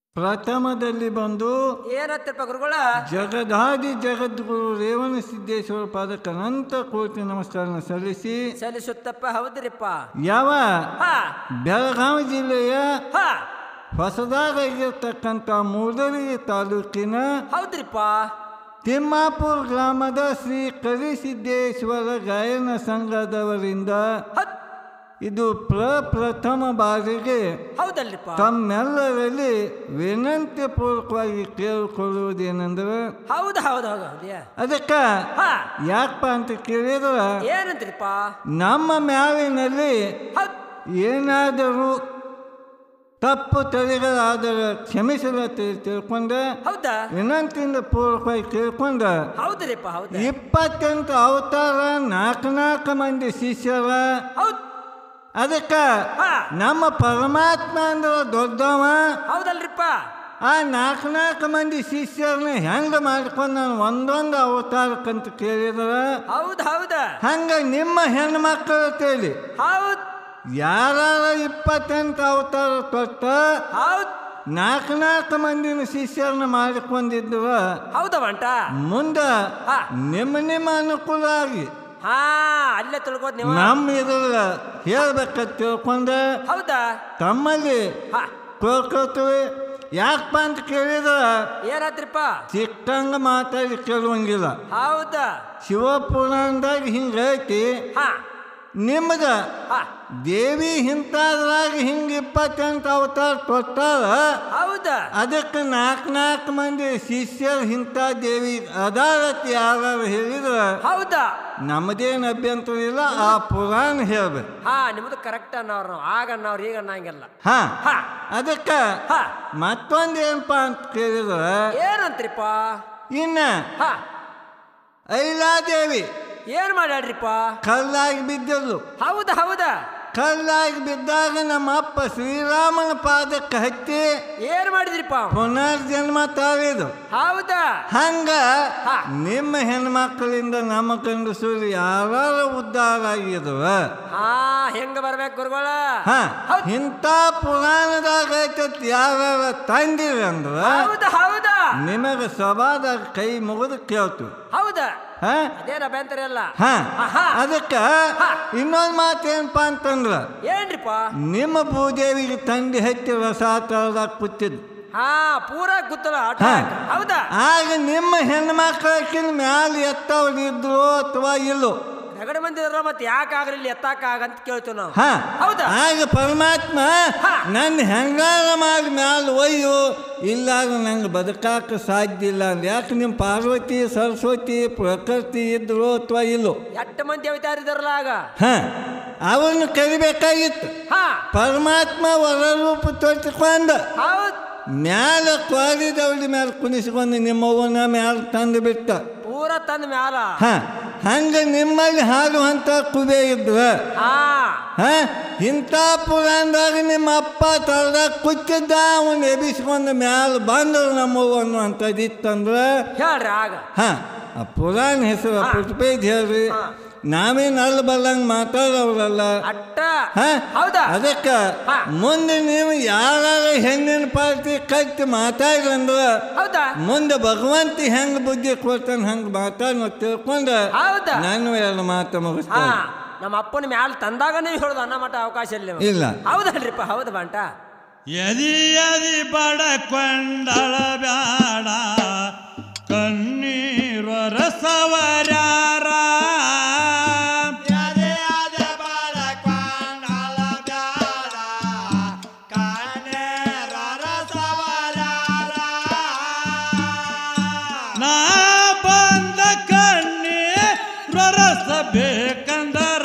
ಪ್ರಥಮದಲ್ಲಿ ಬಂದು ಏನತ್ತಿರಪ್ಪ ಗುರುಗಳ ಜಗದಾದಿ ಜಗದ್ಗುರು ರೇವಣ ಸಿದ್ದೇಶ್ವರ ಪಾದಕ್ಕೆ ಅನಂತ ಕೋಟಿ ನಮಸ್ಕಾರ ಸಲ್ಲಿಸಿ ಸಲ್ಲಿಸುತ್ತಪ್ಪ ಹೌದ್ರಿಪ್ಪ ಯಾವ ಹಾ ಬೆಳಗಾವಿ ಜಿಲ್ಲೆಯ ಹಾ ಹೊಸದಾಗಿರ್ತಕ್ಕಂಥ ಮೂಡಲಗಿ ತಾಲೂಕಿನ ಹೌದ್ರಿಪ್ಪ ತಿಮ್ಮಾಪುರ ಗ್ರಾಮದ ಶ್ರೀ ಕರಿಸಿದ್ದೇಶ್ವರ ಗಾಯನ ಸಂಘದವರಿಂದ ಹೌದ್ ಇದು ಪ್ರಪ್ರಥಮ ಬಾರಿಗೆ ಹೌದಲ್ರಿಪ್ಪ ತಮ್ಮೆಲ್ಲರಲ್ಲಿ ವಿನಂತಿ ಪೂರ್ವಕವಾಗಿ ಕೇಳಿಕೊಳ್ಳುವುದೇನೆಂದ್ರೆ ಹೌದು ಹೌದು ಹೌದು ಹೌದ್ಯಾ ಅದಕ್ಕೆ ಹಾ ಯಾಕಪ್ಪ ಅಂತ ಕೇಳಿದ್ರೆ ಏನಂತ್ರಿಪ್ಪ ನಮ್ಮ ಮ್ಯಾವಿನಲ್ಲಿ ಹೌದ್ ಏನಾದರೂ ತಪ್ಪು ತಡೆಗಳಾದರೆ ಕ್ಷಮಿಸಲ ತಿಳ್ಕೊಂಡೆ ಹೌದಾ ವಿನಂತಿಯಿಂದ ಪೂರ್ವಕವಾಗಿ ಕೇಳ್ಕೊಂಡ ಹೌದ್ರಿಪ್ಪ ಹೌದಾ ಇಪ್ಪತ್ತೆಂಟು ಅವತಾರ ನಾಲ್ಕು ನಾಲ್ಕು ಮಂದಿ ಶಿಷ್ಯರ ಹೌದ್ ಅದಕ್ಕೆ ಹಾ ನಮ್ಮ ಪರಮಾತ್ಮ ಅಂದ್ರೆ ದೊಡ್ಡವ ಹೌದಲ್ರಿಪ್ಪ ಆ ನಾಲ್ಕು ನಾಲ್ಕು ಮಂದಿ ಶಿಷ್ಯರನ್ನ ಹೆಂಗೆ ಮಾಡ್ಕೊಂಡು ನಾನು ಒಂದೊಂದು ಅವತಾರಕ್ಕಂತ ಕೇಳಿದ್ರೆ ಹೌದ್ ಹೌದಾ ಹಂಗೆ ನಿಮ್ಮ ಹೆಣ್ಮಕ್ಳು ತೇಳಿ ಹೌದ್ ಯಾರ ಇಪ್ಪತ್ತೆಂಟು ಅವತಾರ ಕೊಟ್ಟ ಹೌದ್ ನಾಲ್ಕು ನಾಲ್ಕು ಮಂದಿನ ಶಿಷ್ಯರನ್ನ ಮಾಡಿಕೊಂಡಿದ್ರು ಹೌದವಂಟ ಮುಂದೆ ಹಾ ನಿಮ್ಮ ನಿಮ್ಮ ಅನುಕೂಲ ಆಗಿ ಹಾ ಅಲ್ಲೇ ತಿಳ್ಕೋದ್ ನೀವು ನಮ್ಮ ಇದ್ರ ಹೇಳ್ಬೇಕಂತ ತಿಳ್ಕೊಂಡೆ ಹೌದಾ ತಮ್ಮಲ್ಲಿ ಹಾ ಕೇಳ್ಕೊಳ್ತೀವಿ ಯಾಕಪ್ಪ ಅಂತ ಕೇಳಿದ್ರೆ ಏನಾತ್ರಿಪ್ಪ ಚಿಕ್ಕಂಗ ಮಾತಾಡಿ ಕೇಳುವಂಗಿಲ್ಲ ಹೌದಾ ಶಿವಪುರಾಣದಾಗ ಹಿಂಗೈತಿ ಹಾ ನಿಮ್ಮದ ಹಾ ದೇವಿ ಹಿಂತಾದ್ರಾಗ ಹಿಂಗೆ ಇಪ್ಪತ್ತೆಂಟು ಅವತಾರ ಕೊಟ್ಟಾರ ಹೌದಾ ಅದಕ್ಕೆ ನಾಲ್ಕು ನಾಲ್ಕು ಮಂದಿ ಶಿಷ್ಯರು ಇಂಥ ದೇವಿ ಅದಾರತ್ ಯಾರು ಹೇಳಿದ್ರೆ ಹೌದಾ ನಮ್ಮದೇನು ಅಭ್ಯಂತರ ಇಲ್ಲ ಆ ಪುರಾಣ ಹೇಳ್ಬೇಕು ಹಾ ನಿಮ್ದು ಕರೆಕ್ಟ್ ಅನ್ನೋರು ನಾವು ಆಗ ಅನ್ನೋರು ಈಗ ಅನ್ನಂಗಿಲ್ಲ ಹಾ ಹಾ ಅದಕ್ಕೆ ಹಾ ಮತ್ತೊಂದು ಏನಪ್ಪ ಅಂತ ಕೇಳಿದ್ರೆ ಏನಂತ್ರಿಪ್ಪ ಇನ್ನ ಹಾ ಐಲಾದೇವಿ ಏನ್ ಮಾಡ್ಯಾಡ್ರಿಪ್ಪ ಕಲ್ಲಾಗಿ ಬಿದ್ದಳು ಹೌದಾ ಹೌದಾ ಕಲ್ಲಾಗಿ ಬಿದ್ದಾಗ ನಮ್ಮ ಅಪ್ಪ ಶ್ರೀರಾಮನ ಪಾದಕ್ಕೆ ಹತ್ತಿ ಏನ್ ಮಾಡಿದ್ರಿಪ್ಪ ಪುನರ್ಜನ್ಮ ತಾಳಿದು ಹೌದಾ ಹಂಗ ಹಾ. ನಿಮ್ಮ ಹೆಣ್ಮಕ್ಳಿಂದ ನಮ್ಮ ಗಂಡಸರು ಯಾರು ಉದ್ಧಾರ ಆಗಿದವ ಹಾ ಹೆಂಗ ಬರ್ಬೇಕು ಗುರುಗಳ ಹ ಹೌದ್. ಇಂಥ ಪುರಾಣದಾಗ ಐತತ್ ಯಾವ್ಯಾವ ತಂದಿರಿ ಅಂದ್ರ ಹೌದಾ ಹೌದಾ ನಿಮಗೆ ಸಭಾದಾಗ ಕೈ ಮುಗಿದು ಕೇಳ್ತು ಹೌದಾ ಹ ಅದೇನ ಅಭ್ಯಂತರ ಇಲ್ಲ ಹ ಆಹಾ. ಅದಕ್ಕೆ ಹಾ. ಇನ್ನೊಂದು ಮಾತೇನಪ್ಪ ಅಂತಂದ್ರ ಏನ್ರಿಪ್ಪ ನಿಮ್ಮ ಭೂದೇವಿಗೆ ತಂಡಿ ಹತ್ತಿ ರಸ ತಳದಾಗ ಕೂತಿದ್ದು ಹಾ ಪೂರಾ ಗೊತ್ತಲ್ಲ ಆಟ ಹಾ. ಆಡಕ್ಕೆ. ಹೌದಾ ಆಗ ನಿಮ್ಮ ಹೆಣ್ಮಕ್ಳಕ್ಕಿನ ಮ್ಯಾಲ ಎತ್ತವ್ರು ಇದ್ರು ಅಥವಾ ಇಲ್ಲೋ ರಗಡ ಮಂದಿ ಇದ್ರ ಮತ್ತೆ ಯಾಕೆ ಆಗ್ಲಿಲ್ಲ ಎತ್ತಾಕ ಅಂತ ಕೇಳ್ತೀವಿ ನಾವು ಹ ಹೌದಾ ಆಗ ಪರಮಾತ್ಮ ಹಾ. ನನ್ನ ಹೆಂಗಾರ ಮಾಡಿ ಮ್ಯಾಲ ಒಯ್ಯು ಇಲ್ಲಾಗ ನಂಗೆ ಬದುಕಾಕ ಸಾಧ್ಯ ಇಲ್ಲ ಅಂದ್ರೆ ಯಾಕೆ ನಿಮ್ಮ ಪಾರ್ವತಿ ಸರಸ್ವತಿ ಪ್ರಕೃತಿ ಇದ್ರು ಅಥವಾ ಇಲ್ಲೋ ಎಷ್ಟು ಮಂದಿ ಅವತಾರಿದಾರಲ್ಲ ಆಗ ಹ ಅವನ್ನ ಕರಿಬೇಕಾಗಿತ್ತು ಹಾ ಪರಮಾತ್ಮ ಹೊರ ರೂಪ ತೊಟ್ಕೊಂಡ ಹೌದ್ ಮ್ಯಾಲ ಕ್ವಾರಿದವಳಿ ಮ್ಯಾಲ ಕುಣಿಸ್ಕೊಂಡು ನಿಮ್ಮವ್ವನ ಮ್ಯಾಲ ತಂದು ಬಿಟ್ಟ ಪೂರಾ ತಂದ ಮ್ಯಾಲ ಹ ಹಂಗ ನಿಮ್ಮಲ್ಲಿ ಹಾಡುವಂಥ ಕುಬೆ ಇದ್ವ ಹಾ ಹ ಇಂಥ ಪುರಾಣದಾಗ ನಿಮ್ಮ ಅಪ್ಪ ತಳದಾಗ ಕುಚ್ಚಿದ್ದ ಅವನು ಎಬಿಸ್ಕೊಂಡು ಮ್ಯಾಲ ಬಂದರು ನಮ್ಮವ್ವ ಅನ್ನುವಂಥದ್ದು ಇತ್ತಂದ್ರೆ ಹೇಳ್ರಿ ಆಗ ಹ ಆ ಪುರಾಣ ಹೆಸರು ಪುಷ್ಪೇಜ್ ಹೇಳ್ರಿ ಹಾ. ನಾವೇನು ಅಲ್ಲಿ ಬಲ್ಲಂಗೆ ಮಾತಾಡೋರಲ್ಲ ಅಟ್ಟ ಹ ಹೌದಾ ಅದಕ್ಕೆ ಹಾ. ಮುಂದೆ ನೀವು ಯಾರ ಹೆಣ್ಣಿನ ಪಾರ್ಟಿ ಕಟ್ಟಿ ಮಾತಾಡ್ರಂದ್ರೆ ಹೌದಾ ಮುಂದೆ ಭಗವಂತ ಹೆಂಗ್ ಬುದ್ಧಿ ಕೊಡ್ತಾನೆ ಹಂಗೆ ಮಾತಾಡ್ ತಿಳ್ಕೊಂಡು ಹೌದಾ ನಾನು ಎರಡು ಮಾತು ಹಾ ಮುಗಿಸ್ತೇನೆ ನಮ್ಮ ಅಪ್ಪನ ಮ್ಯಾಲ ತಂದಾಗ ನೀವು ಹೇಳುದು ಅನ್ನ ಮಟ್ಟ ಅವಕಾಶ ಇಲ್ಲ ನಿಮ್ಗೆ. ಇಲ್ಲ ಹೌದಲ್ರಿಪ್ಪ ಹೌದು ಬಂಟ ಎದಿ ಎದಿ ಬಡಕೊಂಡಳ ಬ್ಯಾಡ ಕಣ್ಣೀರು ರಸವರ್ಯಾರ ಎದೆ ಎದೆ ಬಡಕೊಂಡಳ ಬ್ಯಾಡ ಕಣ್ಣೀರು ರಸವರ್ಯಾರ ನಾ ಬಂದ ಕಣ್ಣೀರು ರಸಬೇಕಂದರ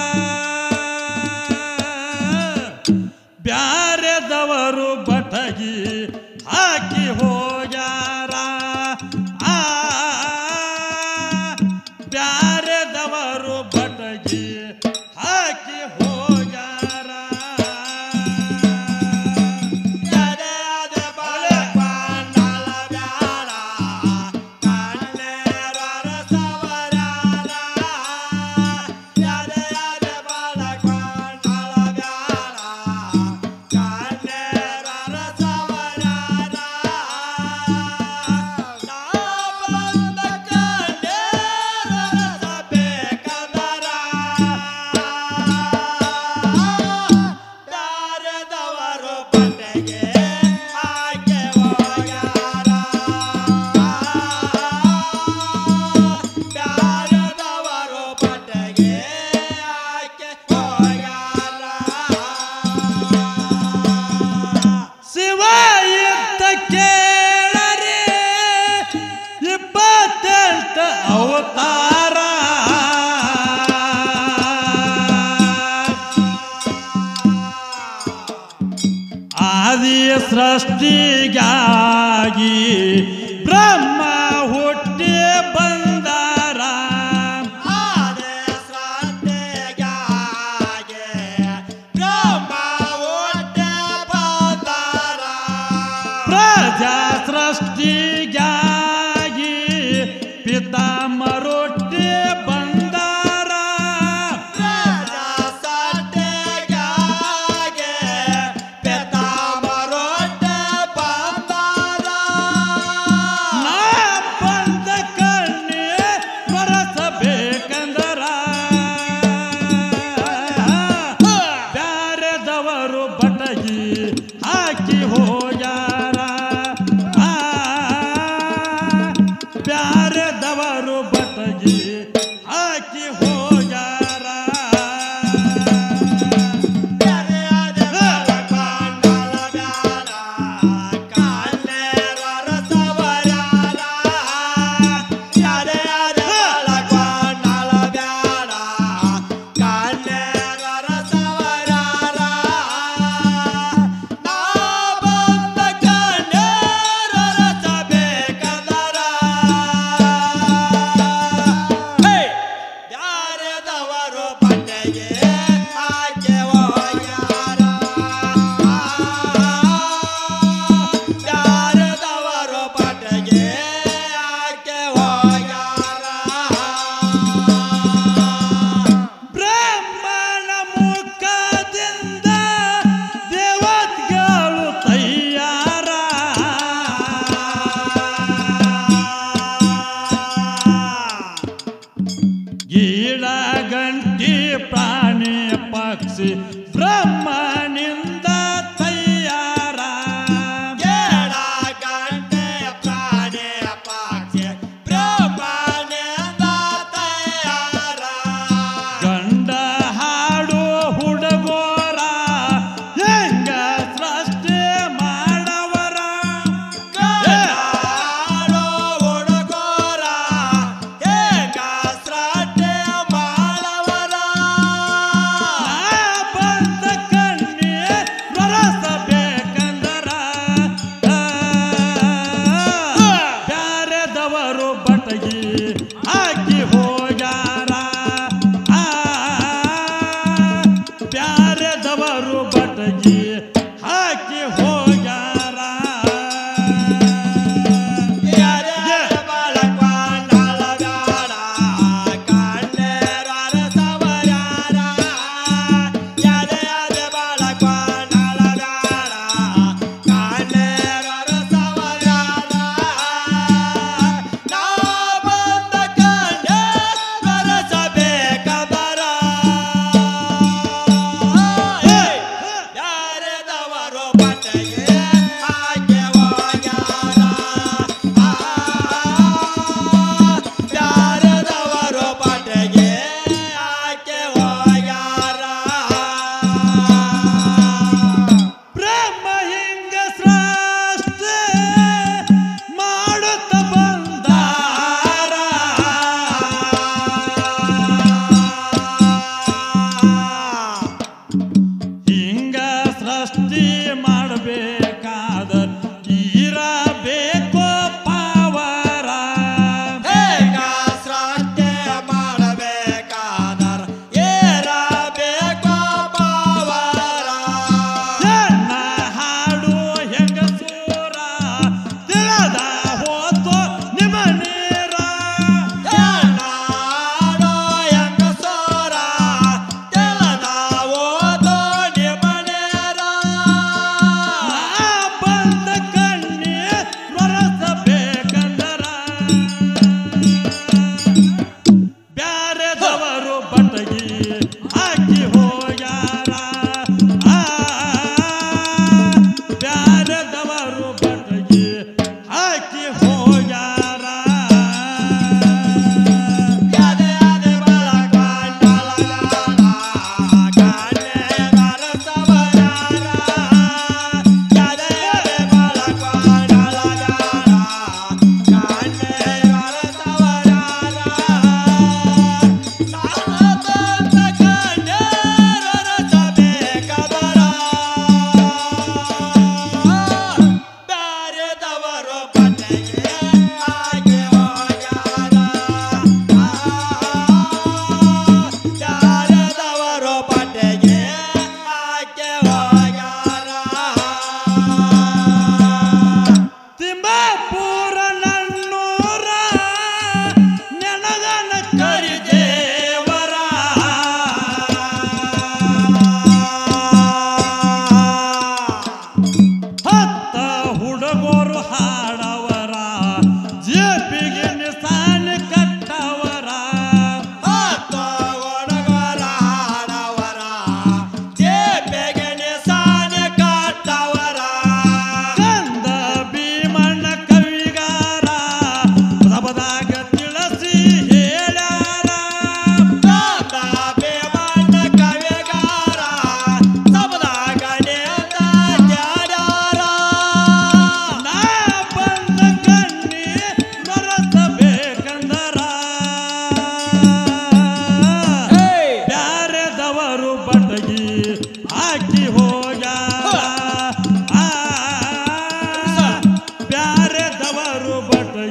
ಬ್ಯಾರೆದವರು ಬಟಗಿ ಹಾಕಿ ಹೋಗ್ಯಾರ ಆ ಬ್ಯಾರೆದವರು ಬಟಗಿ ಹಾಕಿ ಹೋಗ್ಯಾರ ಎದೆ ಎದೆ ಬಡಕೊಂಡಳ ಬ್ಯಾಡ, ಕಣ್ಣೀರ ರಸವರ್ಯಾರ. ಎದೆ ಎದೆ ಬಡಕೊಂಡಳ ಬ್ಯಾಡ, ಕಣ್ಣೀರ ರಸವರ್ಯಾರ. ಕೇಳರೆ ಇಪ್ಪತ್ತೆಂಟು ಅವತಾರ ಆದಿ ಸೃಷ್ಟಿಗಾಗಿ ಬ್ರಹ್ಮ ಹುಟ್ಟಿ ಬಂದಾರ ಪ್ರಜಾ ಸೃಷ್ಟಿಗಾಗಿ ಪಿತಾಮರೊಟ್ಟಿ ಬಂದಾರ ನಾ ಬಂದ ಕಣ್ಣೆ ಬರಸಬೇಕಂದರ ಬ್ಯಾರೆದವರು ಬಟಗಿ ಹಾಕಿ ಹೋಗ್ಯಾರ ಆ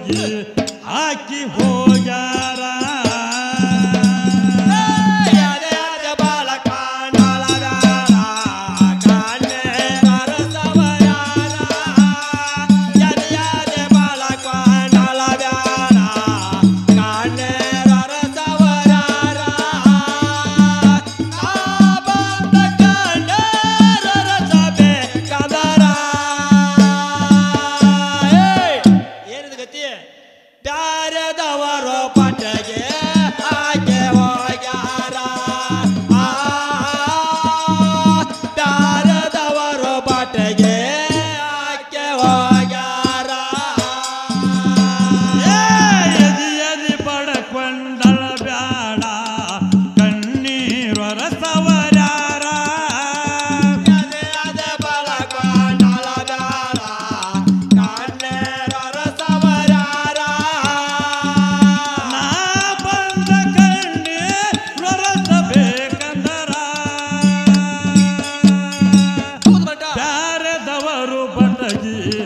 ಹುಡುಗಿ ಹಾಕಿ ಹೋಗ್ಯಾರ ಏನಿದು ಗತಿ ಬ್ಯಾರೆದವರು ಪಟಗೆ ಹಾಗೆ ಹೋಗ್ಯಾರ ಆ, ಬ್ಯಾರೆದವರು ಪಟಗೆ ಹಾಗೆ ಹೋಗ್ಯಾರ ಏ ಎದಿ ಎದಿ ಪಡಕೊಂಡಳ ಬ್ಯಾಡ ಕಣ್ಣೀರೊರ ಸವರ್ಯಾರ ಅದೇ ಅದೇ ಬಳಕೊಂಡಳ ಬ್ಯಾಡ ಕಣ್ಣೇರರ ಸವರ್ಯಾರ ನಾ ಬಂದ ಕಣ್ಣೀರೊರ ಬೇಕಂದರ ಹೌದು ಬಟ ಬ್ಯಾರೆದವರು ಬಟಗಿ